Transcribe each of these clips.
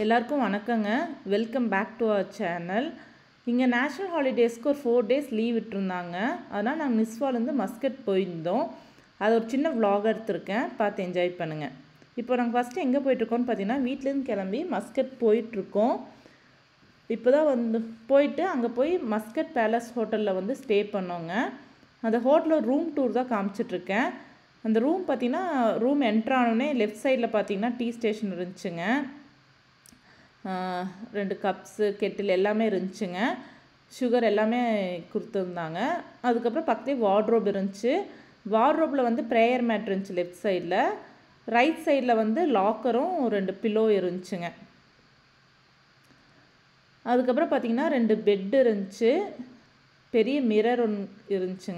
எல்லாருக்கும் வணக்கங்க welcome back to our channel இங்கே நேஷ்னல் ஹாலிடேஸ்க்கு ஒரு ஃபோர் டேஸ் லீவ் விட்டுருந்தாங்க அதனால் நாங்கள் நிஸ்வாலேருந்து மஸ்கட் போயிருந்தோம் அது ஒரு சின்ன vlog எடுத்திருக்கேன் பார்த்து என்ஜாய் பண்ணுங்கள் இப்போ நாங்கள் ஃபஸ்ட்டு எங்கே போயிட்டுருக்கோம்னு பார்த்தீங்கன்னா வீட்டிலேருந்து கிளம்பி மஸ்கட் போயிட்டுருக்கோம் இப்போ தான் வந்து போயிட்டு அங்கே போய் மஸ்கட் பேலஸ் ஹோட்டலில் வந்து ஸ்டே பண்ணோங்க அந்த ஹோட்டலில் ரூம் டூர் தான் காமிச்சிட்ருக்கேன் அந்த ரூம் பார்த்தீங்கன்னா ரூம் என்ட்ரானோடனே லெஃப்ட் சைடில் பார்த்தீங்கன்னா டீ ஸ்டேஷன் இருந்துச்சுங்க ஆஹ் ரெண்டு கப்ஸு கெட்டில் எல்லாமே இருந்துச்சுங்க சுகர் எல்லாமே கொடுத்துருந்தாங்க அதுக்கப்புறம் பக்கத்துலேயே வார்ட்ரோப் இருந்துச்சு வார்ட்ரோப்பில் வந்து ப்ரேயர் மேட் இருந்துச்சு லெஃப்ட் சைடில் ரைட் சைடில் வந்து லாக்கரும் ரெண்டு பில்லோ இருந்துச்சுங்க அதுக்கப்புறம் பார்த்தீங்கன்னா ரெண்டு பெட் இருந்துச்சு பெரிய மிரர் ஒன்று இருந்துச்சுங்க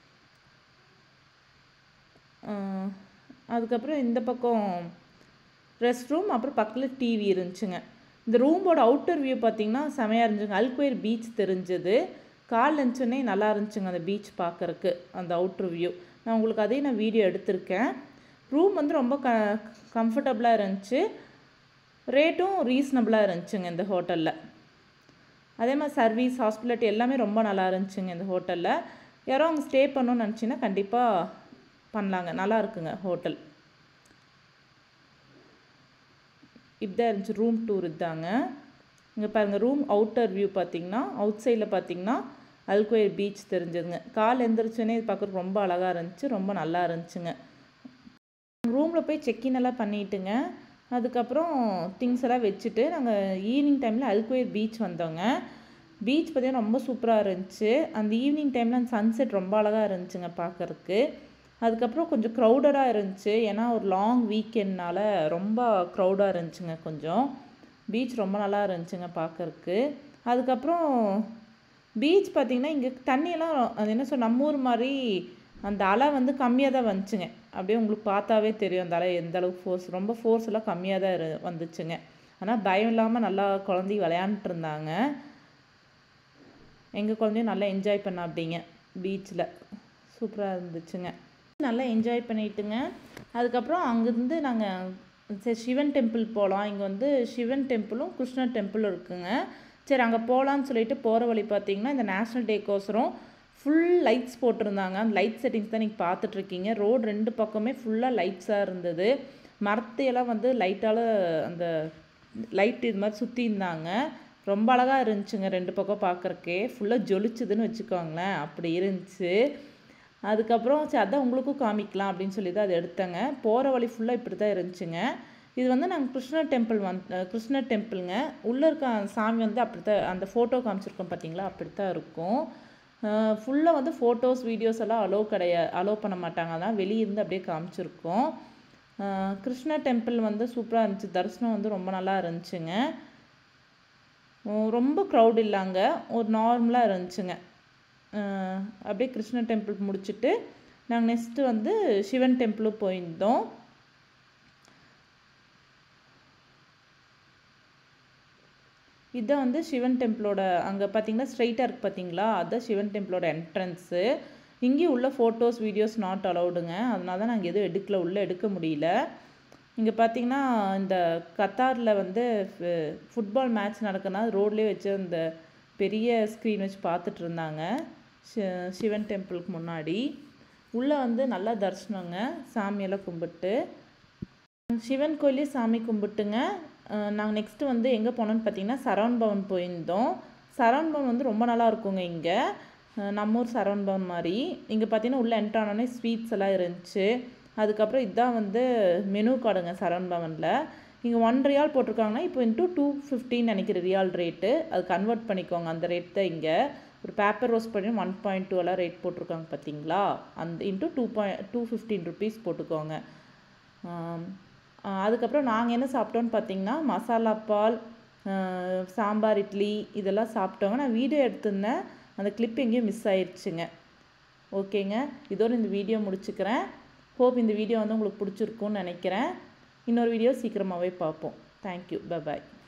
ஆஹ் அதுக்கப்புறம் இந்த பக்கம் ரெஸ்ட் ரூம் அப்புறம் பக்கத்தில் டிவி இருந்துச்சுங்க இந்த ரூமோட அவுட்டர் வியூ பார்த்தீங்கன்னா செமையாக இருந்துச்சுங்க அல்குவேர் பீச் தெரிஞ்சது கால் இருந்துச்சுன்னே நல்லா இருந்துச்சுங்க அந்த பீச் பார்க்கறக்கு அந்த அவுட்டர் வியூ நான் உங்களுக்கு அதையும் நான் வீடியோ எடுத்திருக்கேன் ரூம் வந்து ரொம்ப க கம்ஃபர்டபுளாக இருந்துச்சு ரேட்டும் ரீசனபிளாக இருந்துச்சுங்க இந்த ஹோட்டலில் அதே மாதிரி சர்வீஸ் ஹாஸ்பிட்டாலிட்டி எல்லாமே ரொம்ப நல்லா இருந்துச்சுங்க இந்த ஹோட்டலில் யாரோ அவங்க ஸ்டே பண்ணணும்னு நினச்சிங்கன்னா கண்டிப்பாக பண்ணலாங்க நல்லா இருக்குங்க ஹோட்டல் இப்படிதான் இருந்துச்சு ரூம் டூர் இதாங்க இங்கே பாருங்கள் ரூம் அவுட்டர் வியூ பார்த்தீங்கன்னா அவுட் சைடில் பார்த்தீங்கன்னா அல்குவேர் பீச் தெரிஞ்சதுங்க கால் எந்திரிச்சோன்னே இது பார்க்குறதுக்கு ரொம்ப அழகாக இருந்துச்சு ரொம்ப நல்லா இருந்துச்சுங்க ரூமில் போய் செக்இன் எல்லாம் பண்ணிட்டுங்க அதுக்கப்புறம் திங்ஸ் எல்லாம் வச்சுட்டு நாங்கள் ஈவினிங் டைமில் அல்குவேர் பீச் வந்தோங்க பீச் பார்த்தீங்கன்னா ரொம்ப சூப்பராக இருந்துச்சு அந்த ஈவினிங் டைமில் அந்த சன்செட் ரொம்ப அழகாக இருந்துச்சுங்க பார்க்கறக்கு அதுக்கப்புறம் கொஞ்சம் க்ரௌடடாக இருந்துச்சு ஏன்னா ஒரு லாங் வீக்கெண்ட்னால ரொம்ப க்ரௌடாக இருந்துச்சுங்க கொஞ்சம் பீச் ரொம்ப நல்லா இருந்துச்சுங்க பார்க்கறக்கு அதுக்கப்புறம் பீச் பார்த்திங்கன்னா இங்கே தண்ணியெல்லாம் அது என்ன சொல் நம்ம ஊர் மாதிரி அந்த அலை வந்து கம்மியாக தான் வந்துச்சுங்க அப்படியே உங்களுக்கு பார்த்தாவே தெரியும் அந்த அலை எந்த அளவுக்கு ஃபோர்ஸ் ரொம்ப ஃபோர்ஸ் எல்லாம் கம்மியாக தான் இரு வந்துச்சுங்க ஆனால் பயம் இல்லாமல் நல்லா குழந்தைங்க விளையாண்டுட்டு இருந்தாங்க எங்கள் குழந்தையும் நல்லா என்ஜாய் பண்ண அப்படிங்க பீச்சில் சூப்பராக இருந்துச்சுங்க நல்லா என்ஜாய் பண்ணிட்டுங்க அதுக்கப்புறம் அங்கேருந்து நாங்கள் சரி சிவன் டெம்பிள் போகலாம் இங்கே வந்து சிவன் டெம்பிளும் கிருஷ்ணர் டெம்பிளும் இருக்குங்க சரி அங்கே போகலான்னு சொல்லிட்டு போகிற வழி பார்த்தீங்கன்னா இந்த நேஷ்னல் டேக்கோசரம் ஃபுல் லைட்ஸ் போட்டிருந்தாங்க அந்த லைட் செட்டிங்ஸ் தான் நீங்கள் பார்த்துட்ருக்கீங்க ரோடு ரெண்டு பக்கமே ஃபுல்லாக லைட்ஸாக இருந்தது மரத்தையெல்லாம் வந்து லைட்டால் அந்த லைட் இது மாதிரி சுற்றி இருந்தாங்க ரொம்ப அழகாக இருந்துச்சுங்க ரெண்டு பக்கம் பார்க்குறக்கே ஃபுல்லாக ஜொலிச்சுதுன்னு வச்சுக்கோங்களேன் அப்படி இருந்துச்சு அதுக்கப்புறம் சரி அதான் உங்களுக்கும் காமிக்கலாம் அப்படின்னு சொல்லி தான் அதை எடுத்தேங்க போகிற வழி ஃபுல்லாக இப்படி தான் இருந்துச்சுங்க இது வந்து நாங்கள் கிருஷ்ணர் டெம்பிள் வந் கிருஷ்ணர் டெம்பிளுங்க உள்ளே இருக்க அந்த சாமி வந்து அப்படி தான் அந்த ஃபோட்டோ காமிச்சிருக்கோம் பார்த்தீங்களா அப்படி தான் இருக்கும் ஃபுல்லாக வந்து ஃபோட்டோஸ் வீடியோஸ் எல்லாம் அலோவ் கிடையாது அலோவ் பண்ண மாட்டாங்க அதான் வெளியே இருந்து அப்படியே காமிச்சிருக்கோம் கிருஷ்ணர் டெம்பிள் வந்து சூப்பராக இருந்துச்சு தரிசனம் வந்து ரொம்ப நல்லா இருந்துச்சுங்க ரொம்ப க்ரௌட் இல்லைங்க ஒரு நார்மலாக இருந்துச்சுங்க அப்படியே கிருஷ்ண டெம்பிள் முடிச்சுட்டு நாங்கள் நெக்ஸ்ட்டு வந்து சிவன் டெம்பிளும் போயிருந்தோம் இதுதான் வந்து சிவன் டெம்பிளோட அங்கே பார்த்தீங்கன்னா ஸ்ட்ரைட்டாக இருக்குது பார்த்தீங்களா அதுதான் சிவன் டெம்பிளோட என்ட்ரன்ஸு இங்கேயும் உள்ள ஃபோட்டோஸ் வீடியோஸ் நாட் அலௌடுங்க அதனால தான் நாங்கள் எதுவும் எடுக்கல உள்ளே எடுக்க முடியல இங்கே பார்த்தீங்கன்னா இந்த கத்தாரில் வந்து ஃபுட்பால் மேட்ச் நடக்குன்னா ரோட்லேயே வச்சு அந்த பெரிய ஸ்க்ரீன் வச்சு பார்த்துட்டு இருந்தாங்க சிவன் டெம்பிளுக்கு முன்னாடி உள்ளே வந்து நல்லா தரிசனங்க சாமியெல்லாம் கும்பிட்டு சிவன் கோயிலே சாமி கும்பிட்டுங்க நாங்கள் நெக்ஸ்ட்டு வந்து எங்கே போனோம்னு பார்த்தீங்கன்னா சரவண் பவன் போயிருந்தோம் சரவண் பவன் வந்து ரொம்ப நல்லா இருக்குங்க இங்கே நம்ம ஊர் சரவண் பவன் மாதிரி இங்கே பார்த்தீங்கன்னா உள்ளே என்ட்ரானோடனே ஸ்வீட்ஸ் எல்லாம் இருந்துச்சு அதுக்கப்புறம் இதுதான் வந்து மெனு கார்டுங்க சரவண் பவனில் இங்கே ஒன் ரியால் போட்டிருக்காங்கன்னா இப்போ இன்ட்டு டூ ஃபிஃப்டின்னு நினைக்கிற ரியால் ரேட்டு அது கன்வெர்ட் பண்ணிக்கோங்க அந்த ரேட் தான் இங்கே ஒரு பேப்பர் ரோஸ் பண்ணி ஒன் பாயிண்ட் டூ எல்லாம் ரேட் போட்டிருக்காங்க பார்த்தீங்களா அந்த into two point two fifteen rupees போட்டுக்கோங்க அதுக்கப்புறம் நாங்கள் என்ன சாப்பிட்டோன்னு பார்த்தீங்கன்னா மசாலா பால் சாம்பார் இட்லி இதெல்லாம் சாப்பிட்டோங்க நான் வீடியோ எடுத்திருந்தேன் அந்த கிளிப் எங்கேயும் மிஸ் ஆயிடுச்சுங்க ஓகேங்க இதோடு இந்த வீடியோ முடிச்சுக்கிறேன் ஹோப் இந்த வீடியோ வந்து உங்களுக்கு பிடிச்சிருக்குன்னு நினைக்கிறேன் இன்னொரு வீடியோ சீக்கிரமாகவே பார்ப்போம் தேங்க்யூ பாய்